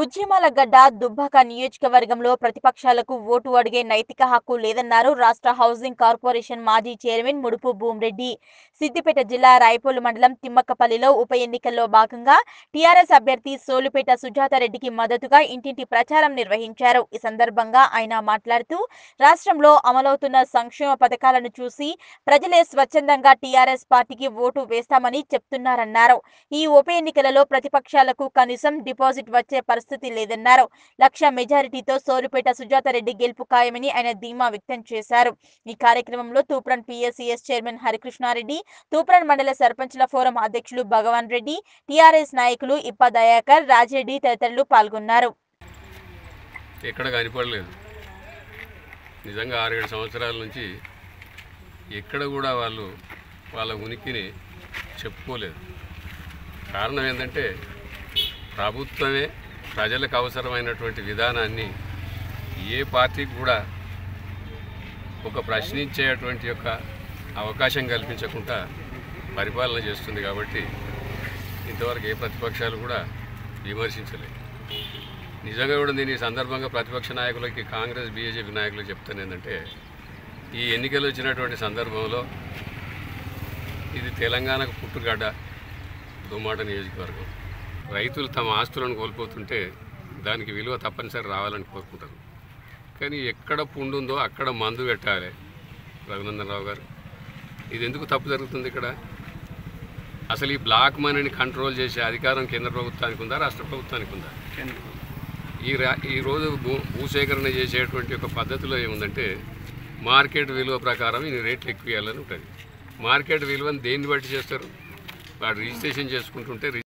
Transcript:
ఉద్యమాల గడ్డ దుబ్బాక నియోజకవర్గంలో ప్రతిపక్షాలకు ఓటు అడిగే నైతిక హక్కు లేదన్నారు రాష్ట్ర హౌసింగ్ కార్పొరేషన్ మాజీ చైర్మన్ ముడుపు భూమిరెడ్డి సిద్దిపేట జిల్లా రాయపోలు మండలం తిమ్మక్కపల్లిలో ఉప ఎన్నికల్లో భాగంగా టీఆర్ఎస్ అభ్యర్థి సోలుపేట సుజాతారెడ్డికి మద్దతుగా ఇంటింటి ప్రచారం నిర్వహించారు ఈ సందర్భంగా ఆయన మాట్లాడుతూ రాష్ట్రంలో అమలవుతున్న సంక్షేమ పథకాలను చూసి ప్రజలే స్వచ్ఛందంగా టీఆర్ఎస్ పార్టీకి ఓటు వేస్తామని చెప్తున్నారన్నారు ఈ ఉప ఎన్నికలలో ప్రతిపక్షాలకు కనీసం డిపాజిట్ వచ్చే పరిస్థితి లేదన్నారు లక్ష మెజారిటీతో సోలుపేట సుజాతారెడ్డి గెలుపు ఖాయమని ఆయన ధీమా వ్యక్తం చేశారు ఈ కార్యక్రమంలో తూప్రన్ పిఎస్సిఎస్ చైర్మన్ హరికృష్ణారెడ్డి తూప్రన్ మండల సర్పంచ్ల ఫోరం అధ్యక్షులు భగవాన్ రెడ్డి టీఆర్ఎస్ నాయకులు ఇప్ప దయాకర్ రాజిరెడ్డి తదితరులు పాల్గొన్నారు ఎక్కడ కనిపడలేదు నిజంగా ఆరేడు సంవత్సరాల నుంచి ఎక్కడ కూడా వాళ్ళు వాళ్ళ ఉనికిని చెప్పుకోలేదు కారణం ఏంటంటే ప్రభుత్వమే ప్రజలకు అవసరమైనటువంటి విధానాన్ని ఏ పార్టీకి కూడా ఒక ప్రశ్నించేటువంటి యొక్క అవకాశం కల్పించకుండా పరిపాలన చేస్తుంది కాబట్టి ఇంతవరకు ఏ ప్రతిపక్షాలు కూడా విమర్శించలేదు నిజంగా కూడా నేను ఈ సందర్భంగా ప్రతిపక్ష నాయకులకి కాంగ్రెస్ బీజేపీ నాయకులకు చెప్తాను ఏంటంటే ఈ ఎన్నికలు వచ్చినటువంటి సందర్భంలో ఇది తెలంగాణకు పుట్టుగడ్డ దుమ్మాట నియోజకవర్గం రైతులు తమ ఆస్తులను కోల్పోతుంటే దానికి విలువ తప్పనిసరి రావాలని కోరుకుంటారు కానీ ఎక్కడ పుండు ఉందో అక్కడ మందు పెట్టాలి రఘునందన్ రావు గారు ఇది ఎందుకు తప్పు జరుగుతుంది ఇక్కడ అసలు ఈ బ్లాక్ మనీని కంట్రోల్ చేసే అధికారం కేంద్ర ప్రభుత్వానికి ఉందా రాష్ట్ర ప్రభుత్వానికి ఉందా ఈ రా ఈరోజు భూ భూసేకరణ చేసేటువంటి ఒక పద్ధతిలో ఏముందంటే మార్కెట్ విలువ ప్రకారం ఈ రేట్లు ఎక్కువ ఇవ్వాలని ఉంటుంది మార్కెట్ విలువను దేన్ని బట్టి చేస్తారు వాడు రిజిస్ట్రేషన్ చేసుకుంటుంటే